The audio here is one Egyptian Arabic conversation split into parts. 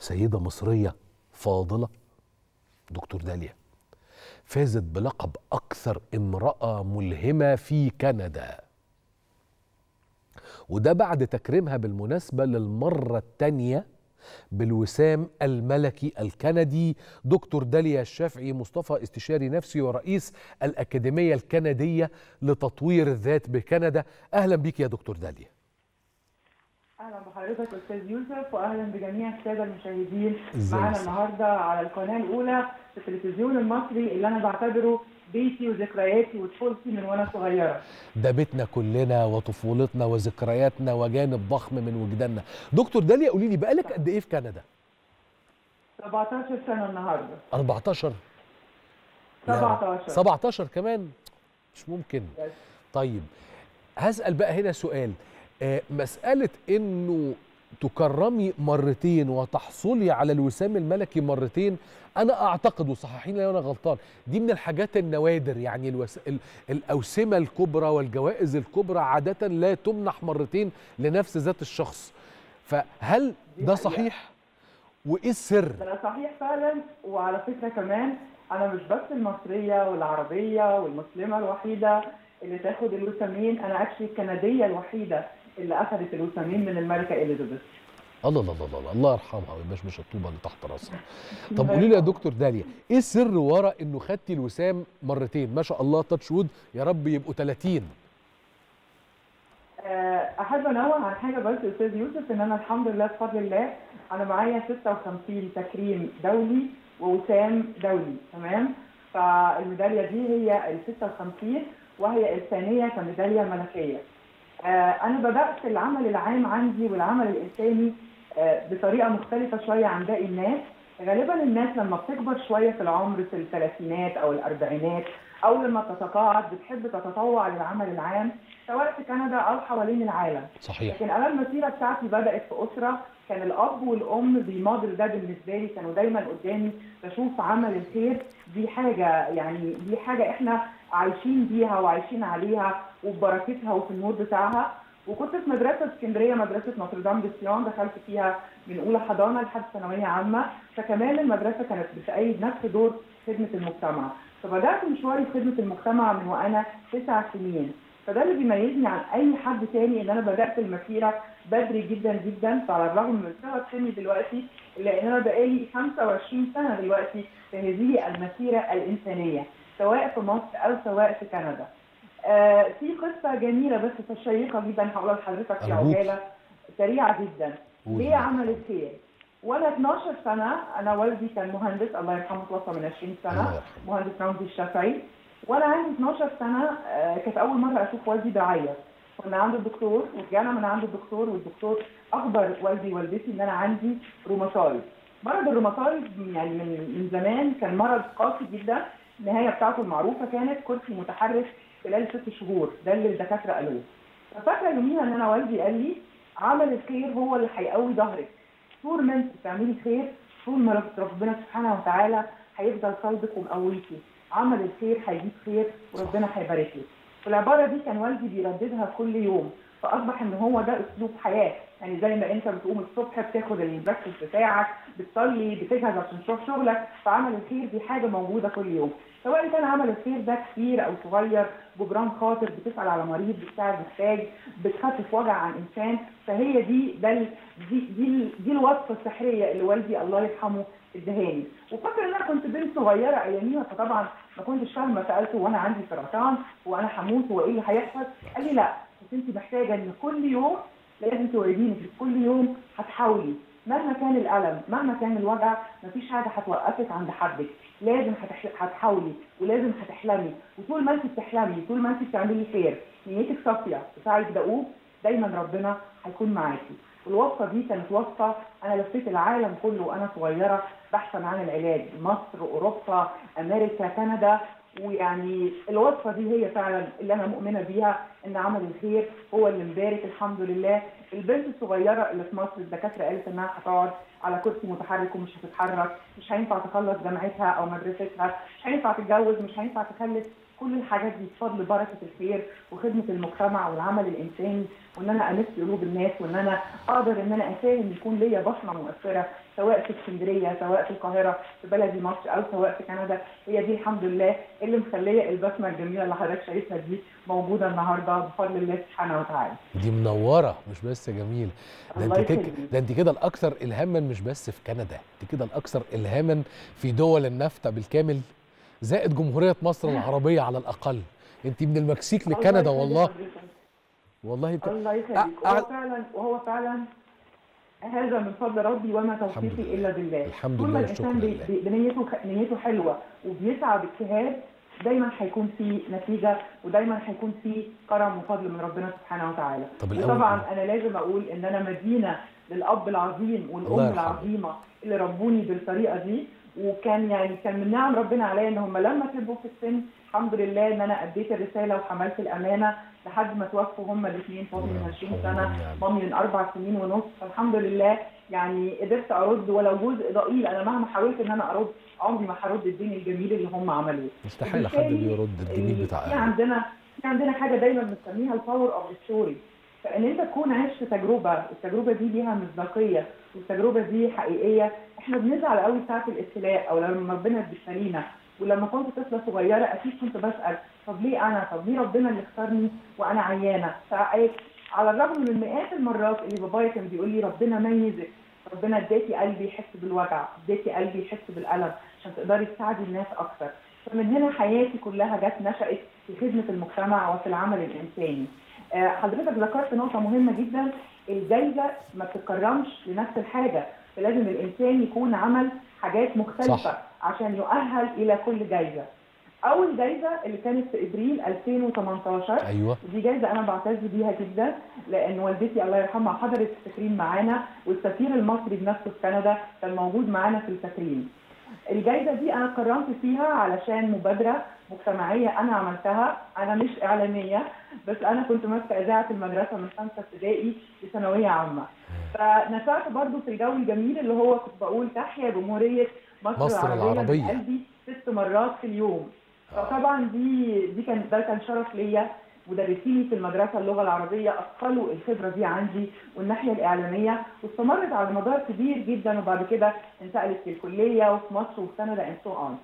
سيدة مصرية فاضلة دكتور داليا فازت بلقب أكثر امرأة ملهمة في كندا وده بعد تكريمها بالمناسبة للمرة الثانية بالوسام الملكي الكندي دكتور داليا الشافعي مصطفى استشاري نفسي ورئيس الأكاديمية الكندية لتطوير الذات بكندا أهلا بيك يا دكتور داليا اهلا بحضرتك استاذ يوسف واهلا بجميع الساده المشاهدين ازاي معانا يا أستاذ؟ النهارده على القناه الاولى في التلفزيون المصري اللي انا بعتبره بيتي وذكرياتي وطفولتي من وانا صغيره ده بيتنا كلنا وطفولتنا وذكرياتنا وجانب ضخم من وجداننا دكتور داليا قولي لي بقالك قد ايه في كندا 17 سنه النهارده 14 لا، 17 17 كمان مش ممكن بس. طيب هسأل بقى هنا سؤال آه، مسألة انه تكرمي مرتين وتحصلي على الوسام الملكي مرتين انا اعتقد وصححيني لو انا غلطان دي من الحاجات النوادر يعني الوس... ال... الاوسمه الكبرى والجوائز الكبرى عاده لا تمنح مرتين لنفس ذات الشخص فهل دي ده حقيقة. صحيح وايه السر ده صحيح فعلا وعلى فكره كمان انا مش بس المصريه والعربيه والمسلمه الوحيده اللي تاخد الوسامين انا اكشلي الكنديه الوحيده اللي اخذت الوسامين من الملكه اليزابيث الله الله الله الله الله يرحمها ويبشبش الطوبه اللي تحت راسها طب قولي لي يا دكتور داليا ايه السر ورا انه خدتي الوسام مرتين ما شاء الله تاتش وود يا رب يبقوا 30 آه، احب انوه عن حاجه بس استاذ يوسف ان انا الحمد لله بفضل الله انا معايا 56 تكريم دولي ووسام دولي تمام فالميداليه دي هي ال 56 وهي الثانيه كميداليه ملكيه آه، انا بدات العمل العام عندي والعمل الانساني آه، بطريقه مختلفه شويه عن باقي الناس غالبا الناس لما بتكبر شويه في العمر في الثلاثينات او الاربعينات او لما بتتقاعد بتحب تتطوع للعمل العام سواء في كندا او حوالين العالم صحيح لكن انا المسيره بتاعتي بدات في اسره كان الاب والام بيماضل ده بالنسبه لي كانوا دايما قدامي بشوف عمل الخير دي حاجه يعني دي حاجه احنا عايشين بيها وعايشين عليها وببركتها وفي النور بتاعها وكنت في مدرسه في اسكندريه مدرسه نوتردام دي سيون دخلت فيها من اولى حضانه لحد ثانويه عامه فكمان المدرسه كانت بتأيد نفس دور خدمه المجتمع فبدات مشواري في خدمه المجتمع من وانا تسع سنين فده اللي بيميزني عن اي حد تاني ان انا بدات المسيره بدري جدا جدا فعلى الرغم من صغر سني دلوقتي الا ان انا بقالي 25 سنه دلوقتي في هذه المسيره الانسانيه سواء في مصر او سواء في كندا. آه في قصه جميله بس شيقه جدا هقولها لحضرتك في أرجوك. عجاله سريعه جدا. قولي. ليه عملت خير؟ وانا 12 سنه انا والدي كان مهندس الله يرحمه توفى من 20 سنه الله يرحمه. مهندس رمزي الشافعي وانا عندي 12 سنه آه، كانت اول مره اشوف والدي بيعيط كنا عند الدكتور ورجعنا من عند الدكتور والدكتور اخبر والدي ووالدتي ان انا عندي روماتويد مرض الروماتويد يعني من من زمان كان مرض قاسي جدا النهايه بتاعته المعروفه كانت كرسي متحرك خلال ست شهور ده اللي الدكاتره قالوه ففاكره يوميها ان انا والدي قال لي عمل الخير هو اللي هيقوي ظهرك طول ما انت بتعملي خير طول ما رب- ربنا سبحانه وتعالى هيفضل صلبك ومقويكي عمل الخير هيجيب خير وربنا هيبارك لك والعباره دي كان والدي بيرددها كل يوم فاصبح ان هو ده اسلوب حياه يعني زي ما انت بتقوم الصبح بتاخد البريكفاست بتاعك بتصلي بتجهز عشان تروح شغلك فعمل الخير دي حاجه موجوده كل يوم سواء كان عمل الخير ده كبير او صغير بجرام خاطر بتسال على مريض بتساعد محتاج بتخفف وجع عن انسان فهي دي ده ال- دي دي, دي الوصفه السحريه اللي والدي الله يرحمه ادهاني وفاكره ان انا كنت بنت صغيره اياميها فطبعا ما كنتش فاهمه سالته وانا عندي سرطان وانا هموت وايه اللي هيحصل قال لي لا بس انت محتاجه ان كل يوم لازم توعديني في كل يوم هتحاولي مهما كان الالم مهما كان الوجع مفيش حاجه هتوقفك عند حدك لازم هتحل- هتحاولي ولازم هتحلمي وطول ما انت بتحلمي طول ما انت بتعملي خير نيتك صافيه بتاعك دؤوب دايما ربنا هيكون معاكي والوصفه دي كانت وصفه انا لفيت العالم كله وانا صغيره بحثا عن العلاج مصر اوروبا امريكا كندا ويعني الوصفه دي هي فعلا اللي انا مؤمنه بيها ان عمل الخير هو اللي مبارك الحمد لله البنت الصغيره اللي في مصر الدكاتره قالت انها هتقعد على كرسي متحرك ومش هتتحرك مش هينفع تخلص جامعتها او مدرستها مش هينفع تتجوز مش هينفع تخلف كل الحاجات دي بفضل بركه الخير وخدمه المجتمع والعمل الانساني وان انا امس قلوب الناس وان انا اقدر ان انا اساهم يكون ليا بصمه مؤثره سواء في اسكندريه سواء في القاهره في بلدي مصر او سواء في كندا هي دي الحمد لله اللي مخليه البسمه الجميله اللي حضرتك شايفها دي موجوده النهارده بفضل الله سبحانه وتعالى. دي منوره مش بس جميل ده الله انت كده يخليك. ده انت كده الاكثر الهاما مش بس في كندا انت كده الاكثر الهاما في دول النفط بالكامل زائد جمهوريه مصر العربيه على الاقل انت من المكسيك الله لكندا يخليك والله حضرتك. والله بت... الله يخليك أ- وهو أ- فعلا وهو فعلا هذا من فضل ربي وما الحمد توفيقي لله. الا بالله الحمد طول ما لله الانسان والشكر بي- لله. بي- بنيته نيته حلوه وبيسعى باجتهاد دايما هيكون في نتيجه ودايما هيكون في كرم وفضل من ربنا سبحانه وتعالى طب الأول- وطبعا انا لازم اقول ان انا مدينه للاب العظيم الله والام يرحمه. العظيمه اللي ربوني بالطريقه دي وكان يعني كان من نعم ربنا عليا ان هم لما كبروا في السن الحمد لله ان انا اديت الرساله وحملت الامانه لحد ما توفوا هم الاثنين فاضل من 20 سنه نعم. مامي من اربع سنين ونص فالحمد لله يعني قدرت ارد ولو جزء ضئيل انا مهما حاولت ان انا ارد عمري ما هرد الدين الجميل اللي هم عملوه مستحيل حد وبالتالي بيرد الجميل بتاع في أهله. عندنا في عندنا حاجه دايما بنسميها الباور اوف ستوري فان انت تكون عشت تجربه التجربه دي ليها مصداقيه والتجربه دي حقيقيه احنا بنزعل قوي ساعه الابتلاء او لما ربنا بيبتلينا ولما كنت طفله صغيره اكيد كنت بسال طب ليه انا طب ليه ربنا اللي اختارني وانا عيانه على الرغم من مئات المرات اللي بابايا كان بيقول لي ربنا ميزك ربنا اداكي قلبي يحس بالوجع اداكي قلبي يحس بالالم عشان تقدري تساعدي الناس اكتر فمن هنا حياتي كلها جت نشأت في خدمة المجتمع وفي العمل الإنساني. آه، حضرتك ذكرت نقطة مهمة جدا الجايزة ما بتتكرمش لنفس الحاجة فلازم الإنسان يكون عمل حاجات مختلفة صح. عشان يؤهل إلى كل جايزة. أول جايزة اللي كانت في إبريل 2018 ايوه دي جايزه انا بعتز بيها جدا لان والدتي الله يرحمها حضرت التكريم معانا والسفير المصري بنفسه في كندا كان موجود معانا في التكريم. الجايزه دي انا قررت فيها علشان مبادره مجتمعيه انا عملتها انا مش اعلاميه بس انا كنت ماسكه اذاعه المدرسه من خمسه ابتدائي لثانويه عامه. فنشأت برضو في الجو الجميل اللي هو كنت بقول تحيا جمهوريه مصر, مصر العربيه العربية. من قلبي ست مرات في اليوم. فطبعا دي دي كان ده كان شرف ليا مدرسيني في المدرسه اللغه العربيه اثقلوا الخبره دي عندي والناحيه الاعلاميه واستمرت على مدار كبير جدا وبعد كده انتقلت في الكليه وفي مصر وفي كندا اند سو اون.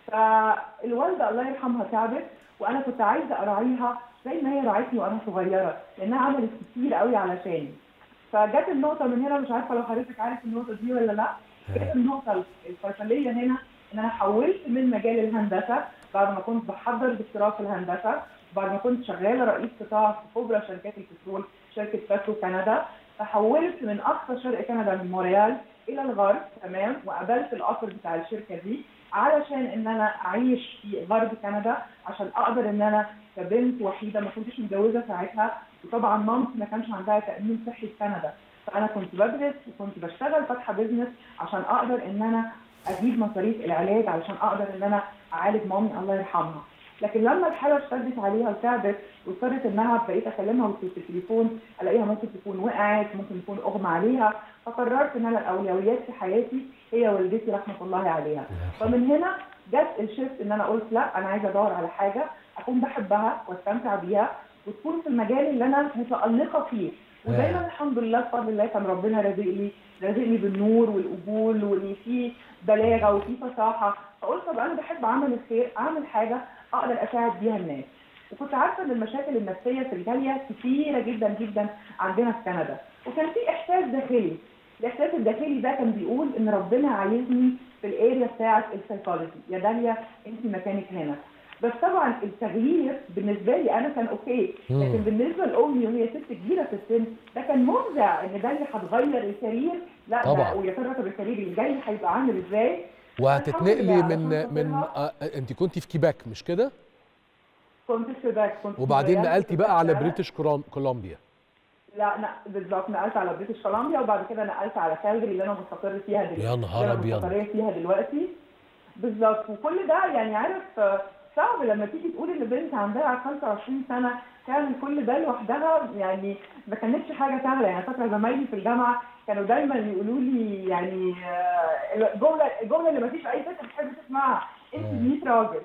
فالوالده الله يرحمها تعبت وانا كنت عايزه اراعيها زي ما هي راعتني وانا صغيره لانها عملت كتير قوي علشاني. فجت النقطه من هنا مش عارفه لو حضرتك عارف النقطه دي ولا لا جت النقطه الفيصليه هنا ان انا حولت من مجال الهندسه بعد ما كنت بحضر دكتوراه في الهندسه بعد ما كنت شغاله رئيس قطاع في كبرى شركات البترول شركه باترو كندا فحولت من اقصى شرق كندا من مونريال الى الغرب تمام وقابلت القطر بتاع الشركه دي علشان ان انا اعيش في غرب كندا عشان اقدر ان انا كبنت وحيده ما كنتش متجوزه ساعتها وطبعا مامتي ما كانش عندها تامين صحي في كندا فانا كنت بدرس وكنت بشتغل فاتحه بيزنس عشان اقدر ان انا اجيب مصاريف العلاج علشان اقدر ان انا اعالج مامي الله يرحمها لكن لما الحاله اشتدت عليها وتعبت واضطرت انها بقيت اكلمها في التليفون الاقيها ممكن تكون وقعت ممكن يكون اغمى عليها فقررت ان انا الاولويات في حياتي هي والدتي رحمه الله عليها فمن هنا جت الشيفت ان انا قلت لا انا عايزه ادور على حاجه اكون بحبها واستمتع بيها وتكون في المجال اللي انا متالقه فيه ودايما الحمد لله بفضل الله كان ربنا رازق لي رازق لي بالنور والقبول واللي فيه بلاغه وفيه فصاحه فقلت طب انا بحب اعمل الخير اعمل حاجه اقدر اساعد بيها الناس وكنت عارفه ان المشاكل النفسيه في الجاليه كتيره جدا جدا عندنا في كندا وكان في احساس داخلي الاحساس الداخلي ده كان بيقول ان ربنا عايزني في الاريا بتاعه السيكولوجي يا داليا انت مكانك هنا بس طبعا التغيير بالنسبه لي انا كان اوكي لكن بالنسبه لامي وهي ست كبيره في السن ده كان مفزع ان داليا هتغير الكارير لا ده طبعا. ويا ترى طب الكارير اللي جاي هيبقى عامل ازاي وهتتنقلي الحمد لله من عشان من خاطرها. آه، انت كنت في كيباك مش كده كنت في باك كنت في وبعدين مونريال، نقلتي كنت بقى على شغالة. بريتش كولوم- كولومبيا لا لا بالظبط نقلت على بريتش كولومبيا وبعد كده نقلت على كالجري اللي انا مستقر فيها دلوقتي يا نهار اللي أنا أبيض. مستقرة فيها دلوقتي بالظبط وكل ده يعني عارف آه، صعب لما تيجي تقول ان بنت عندها 25 سنه تعمل كل ده لوحدها يعني ما كانتش حاجه سهله يعني فاكره زمايلي في الجامعه كانوا دايما يقولوا لي يعني آه، الجمله الجمله اللي ما فيش اي ست بتحب تسمعها انت 100 راجل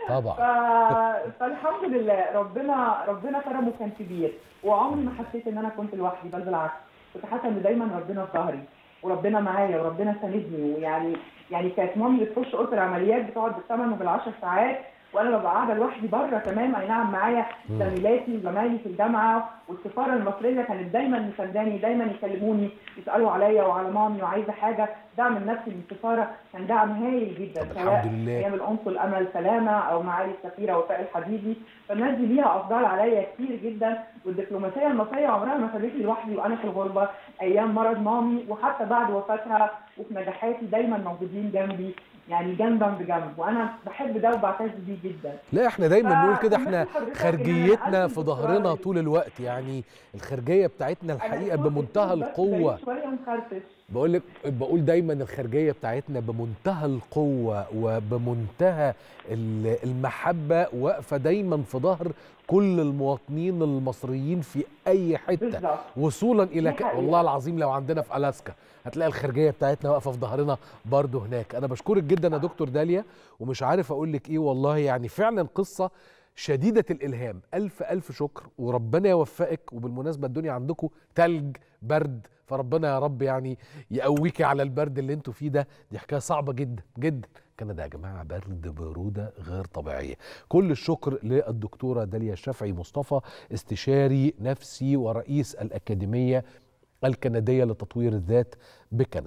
طبعا ف... فالحمد لله ربنا ربنا كرمه كان كبير وعمري ما حسيت ان انا كنت لوحدي بل بالعكس كنت حاسه ان دايما ربنا في ظهري وربنا معايا وربنا ساندني ويعني يعني كانت مامي بتخش اوضه العمليات بتقعد بالثمان وبالعشر ساعات وانا ببقى قاعده لوحدي بره كمان اي نعم معايا مم. زميلاتي وزمايلي في الجامعه والسفاره المصريه كانت دايما مسانداني دايما يكلموني يسالوا عليا وعلى مامي وعايزه حاجه دعم النفسي من السفاره كان دعم هايل جدا طب الحمد لله. ايام القنصل امل سلامه او معالي السفيره وفاء الحديدي فالناس دي ليها افضال عليا كتير جدا والدبلوماسيه المصريه عمرها ما سابتني لوحدي وانا في الغربه ايام مرض مامي وحتى بعد وفاتها وفي نجاحاتي دايما موجودين جنبي يعني جنبا بجنب وانا بحب ده وبعتز بيه جدا لا احنا دايما ف- نقول كده احنا مثل حضرتك إن أنا خارجيتنا أقدم في دكتوراه ظهرنا لل- طول الوقت يعني الخارجيه بتاعتنا أنا الحقيقه صوتي بمنتهى بس القوه بعيد شويه مخرفش بقول لك بقول دايما الخارجيه بتاعتنا بمنتهى القوه وبمنتهى ال- المحبه واقفه دايما في ظهر كل المواطنين المصريين في اي حته بالظبط وصولا الى دي ك... حقيقة. والله العظيم لو عندنا في الاسكا هتلاقي الخارجيه بتاعتنا واقفه في ظهرنا برضه هناك انا بشكرك جدا يا دكتور داليا ومش عارف اقول لك ايه والله يعني فعلا قصه شديده الالهام الف الف شكر وربنا يوفقك وبالمناسبه الدنيا عندكم تلج برد فربنا يا رب يعني يقويكي على البرد اللي انتوا فيه ده دي حكايه صعبه جدا جدا كندا يا جماعه برد بروده غير طبيعيه كل الشكر للدكتوره داليا الشافعي مصطفى استشاري نفسي ورئيس الاكاديميه الكنديه لتطوير الذات بكندا